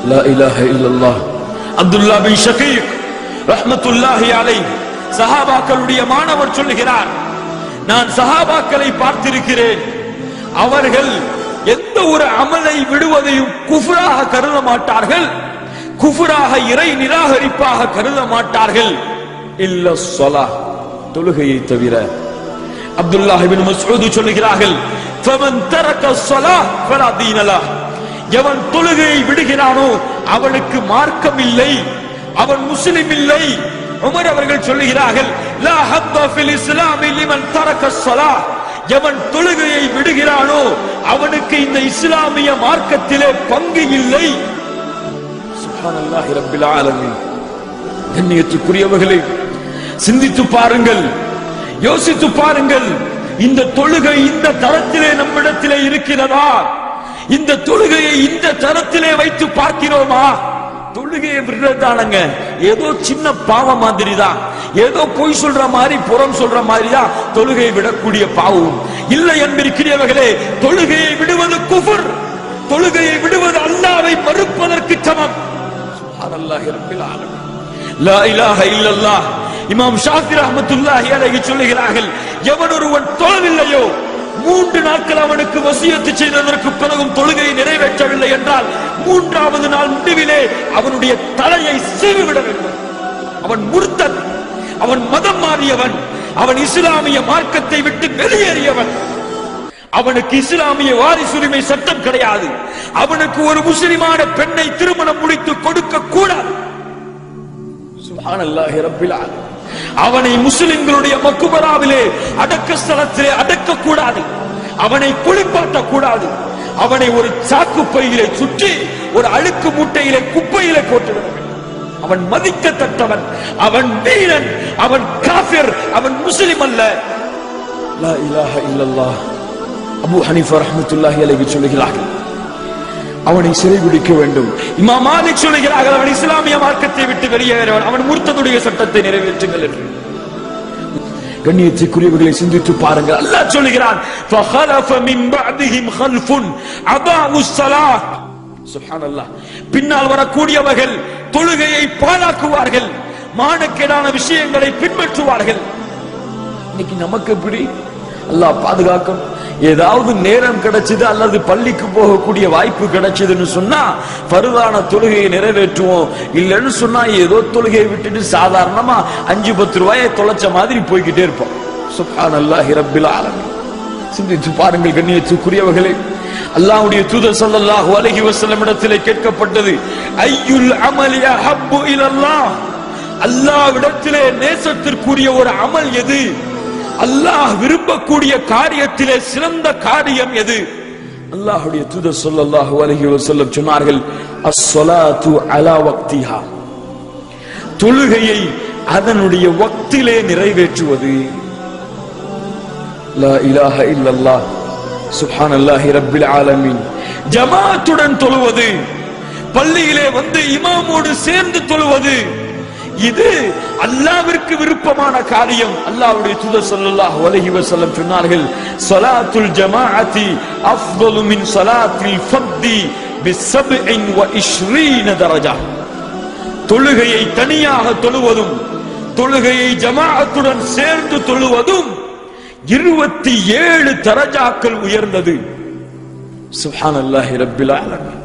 லா இலாஹ இல்லல்லாஹ் அப்துல்லா பின் ஷகீக் ரஹ்மத்துல்லாஹி அலைஹ் சஹாபாக்களுடைய மாணவர் சொல்லுகிறார் நான் சஹாபாக்களை பார்த்திருக்கிறேன் அவர்கள் எந்த ஒரு அமலை விடுவதையும் குஃபராக கருத மாட்டார்கள் குஃபராக இறை நிராகரிப்பாக கருத மாட்டார்கள் இல்ல சொலா தொழுகையை தவிர அப்துல்லாஹ் இப்னு மஸ்ஊத் சொல்லுகிறார்கள் ஃபமன் தரக ஸலாஹ் ஃபலா தீன லஹ் எவன் தொழுகையை விடுகிறானோ அவனுக்கு மார்க்கம் இல்லை அவன் முஸ்லிம் இல்லை உமர் அவர்கள் சொல்லுகிறார்கள் லா ஹத்த ஃபில் இஸ்லாமி லிமன் தரக ஸலாஹ் எவன் தொழுகையை விடுகிறானோ அவனுக்கு இந்த இஸ்லாமிய மார்க்கத்திலே பங்கு இல்லை சுப்ஹானல்லாஹி ரப்பில் ஆலமீன் கண்ணியத்துக்குரியவர்களே சிந்தித்து பாருங்கள் யோசித்து பாருங்கள் இந்த தொழுகை இந்த தரத்திலே நம்மிடத்திலே இருக்கிறதா இந்த தொழுகையை இந்த தரத்திலே வைத்து பார்க்கிறோமா தொழுகையை விடுறதானங்க ஏதோ சின்ன பாவம் மாதிரி தான் ஏதோ பொய் சொல்ற மாதிரி புறம் சொல்ற மாதிரி தான் தொழுகையை விடக்கூடிய பாவம் இல்லை என்பிருக்கிறவர்களே தொழுகையை விடுவது குஃபர் தொழுகையை விடுவது அல்லாவை மறுப்பதற்கு சமம் சுப்ஹானல்லாஹி ரப்பில் ஆலமீன் லா இலாஹ இல்லல்லாஹ் இமாம் ஷாஃபி ரஹ்மத்துல்லாஹி அலைஹி சொல்லுகிறார்கள் எவன் ஒருவன் தொழவில்லையோ மூன்று நாட்கள் அவனுக்கு வசியத்து செய்ததற்கு பிறகும் தொழுகையை நிறைவேற்றவில்லை என்றால் மூன்றாவது நாள் முடிவிலே அவனுடைய தலையை சீவிவிட வேண்டும் அவன் முர்த்தன் அவன் மதம் மாறியவன் அவன் இஸ்லாமிய மார்க்கத்தை விட்டு வெளியேறியவன் அவனுக்கு இஸ்லாமிய வாரிசுரிமை சட்டம் கிடையாது அவனுக்கு ஒரு முஸ்லிமான பெண்ணை திருமணம் முடித்து கொடுக்க கூடாது சுப்ஹானல்லாஹி ரப்பில் ஆலமீன். அவனை முஸ்லிம்களுடைய மக்குபராவிலே அடக்க ஸ்தலத்திலே அடக்க கூடாது அவனை குளிப்பாட்ட கூடாது அவனை ஒரு சாக்கு பையிலே சுற்றி ஒரு அழுக்கு மூட்டையிலே குப்பையிலே போட்டு விட வேண்டும். அவன் மதிக்கத்தக்கவன் அவன் வீரன் அவன் காஃபிர் அவன் முஸ்லிம் அல்ல லா இலாஹ இல்லல்லாஹ் அபூ ஹனீஃபா ரஹ்மத்துல்லாஹி அலைஹி சொல்லுகிறார்கள் அவனை சிறைபிடிக்க வேண்டும் இமாம் மாலிக் சொல்லுகிறார்கள் அவன் இஸ்லாமிய மார்க்கத்தை விட்டு வெளியேறவன் அவன் முர்த்ததுடைய சட்டத்தை நிறைவேற்றுங்கள் என்று கண்ணியத்திற்குரியவர்களை சிந்தித்து பாருங்கள் அல்லாஹ் சொல்லுகிறான் فَخَلَفَ مِنْ بَعْدِهِمْ خَلْفٌ أَضَاعُوا الصَّلَاةَ சுப்ஹானல்லாஹ் பின்னால் வரக்கூடியவர்கள் தொழுகையை பாழாக்குவார்கள் மானக்கேடான விஷயங்களை பின்பற்றுவார்கள் இன்னைக்கு நமக்கு எப்படி அல்லாஹ் பாதுகாக்கும் ஏதாவது நேரம் கிடைச்சது அல்லது பள்ளிக்கு போகக்கூடிய வாய்ப்பு கிடைச்சதுன்னு சொன்னா பருதான தொழுகையை நிறைவேற்றுவோம் இல்லைன்னு சொன்னா ஏதோ தொழுகையை விட்டுட்டு சாதாரணமா அஞ்சு பத்து ரூபாயை தொலைச்ச மாதிரி போய்கிட்டே இருப்போம் சுப்ஹான் அல்லாஹி ரப்பில் ஆலமீன் சிந்தித்து பாருங்கள் கண்ணியத்துக்குரியவர்களே அல்லாஹ்வுடைய தூதர் ஸல்லல்லாஹு அலைஹி வஸல்லம் இடத்திலே கேட்கப்பட்டது ஐயுல் அமலி அஹப்பு இலல்லாஹ் அல்லாஹ்விடத்திலே நேசத்திற்குரிய ஒரு அமல் எது அல்லாஹ் விரும்பக்கூடிய காரியத்திலே சிறந்த காரியம் எது அல்லாஹ்வுடைய தூதர் ஸல்லல்லாஹு அலைஹி வஸல்லம் சொன்னார்கள் அஸ்ஸலாத்து அலா வக்திஹா தொழுகையை அதனுடைய வக்திலே நிறைவேற்றுவது லா இலாஹ இல்லல்லாஹ் சுப்ஹானல்லாஹி ரப்பில் ஆலமீன் ஜமாத்துடன் தொழுவது பள்ளியிலே வந்து இமாமோடு சேர்ந்து தொழுவது இது அல்லாவிற்கு விருப்பமான காரியம் அல்லாஹ்வுடைய தூதர் ஸல்லல்லாஹு அலைஹி வஸல்லம் சொன்னார்கள் ஸலாத்துல் ஜமாஅத்தி அஃதலு மின் ஸலாத்தில் ஃபர்தி பிஸப்இன் வ இஷ்ரீன தரஜா தொழுகையை தனியாக தொழுவதும் தொழுகையை ஜமாஅத்துடன் சேர்ந்து தொழுவதும் இருபத்தி ஏழு தரஜாக்கள் உயர்ந்தது சுப்ஹானல்லாஹி ரப்பில் ஆலமீன்